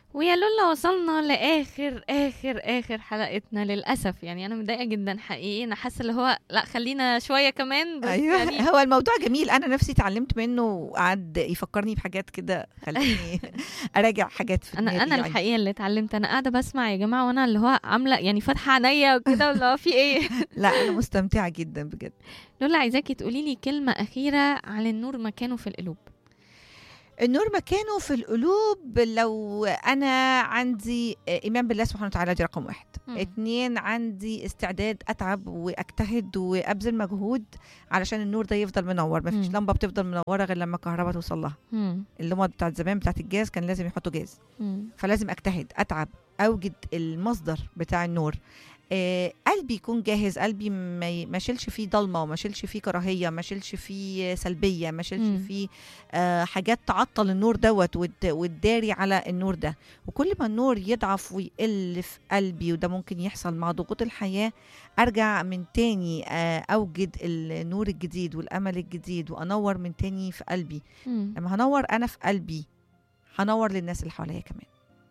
ويا لولا وصلنا لاخر اخر اخر حلقتنا للاسف يعني انا متضايقه جدا حقيقي انا حاسه اللي هو لا خلينا شويه كمان بس ايوه يعني هو الموضوع جميل انا نفسي اتعلمت منه وقعد يفكرني بحاجات كده خليني اراجع حاجات في انا دماغي انا يعني. الحقيقه اللي اتعلمت انا قاعده بسمع يا جماعه وانا اللي هو عامله يعني فاتحه عينيا وكده اللي هو في ايه لا انا مستمتعه جدا بجد لولا عايزاكي تقولي لي كلمه اخيره عن النور مكانه في القلوب النور مكانه في القلوب لو انا عندي ايمان بالله سبحانه وتعالى دي رقم واحد مم. اتنين عندي استعداد اتعب واجتهد وابذل مجهود علشان النور ده يفضل منور مفيش مم. لمبه بتفضل منوره غير لما الكهرباء توصل لها مم. اللمبه بتاعت زمان بتاعت الجاز كان لازم يحطوا جاز مم. فلازم اجتهد اتعب اوجد المصدر بتاع النور آه قلبي يكون جاهز قلبي ما ي- ما شيلش فيه ضلمه وما شيلش فيه كراهيه ما شيلش فيه سلبيه ما شيلش مم. فيه آه حاجات تعطل النور دوت وت- وتداري على النور ده وكل ما النور يضعف ويقل في قلبي وده ممكن يحصل مع ضغوط الحياه ارجع من تاني آه اوجد النور الجديد والامل الجديد وانور من تاني في قلبي مم. لما هنور انا في قلبي هنور للناس اللي حواليا كمان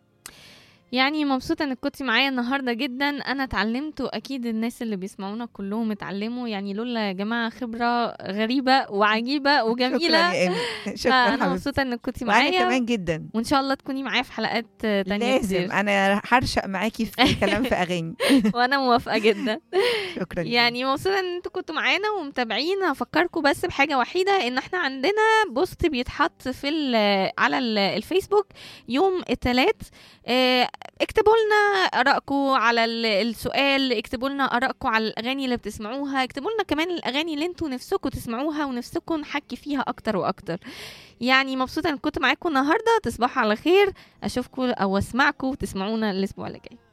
يعني مبسوطة انك كنتي معايا النهاردة جدا انا اتعلمت واكيد الناس اللي بيسمعونا كلهم اتعلموا يعني لولا يا جماعة خبرة غريبة وعجيبة شكرا وجميلة يا ايمي شكرا فانا حبيبتي مبسوطة انك كنتي وانا معايا كمان جدا وان شاء الله تكوني معايا في حلقات تانية لازم كتير انا هرشق معاكي في كلام في اغاني وانا موافقة جدا شكرا يعني مبسوطة ان انتوا كنتوا معانا ومتابعين هفكركم بس بحاجة وحيدة ان احنا عندنا بوست بيتحط في ال- على ال- الفيسبوك يوم الثلاث اكتبوا لنا ارائكم على ال- السؤال اكتبوا لنا ارائكم على الاغاني اللي بتسمعوها اكتبوا لنا كمان الاغاني اللي انتوا نفسكم تسمعوها ونفسكم نحكي فيها اكتر واكتر يعني مبسوطة ان كنت معاكم النهاردة تصبحوا على خير اشوفكم او اسمعكم وتسمعونا الاسبوع اللي جاي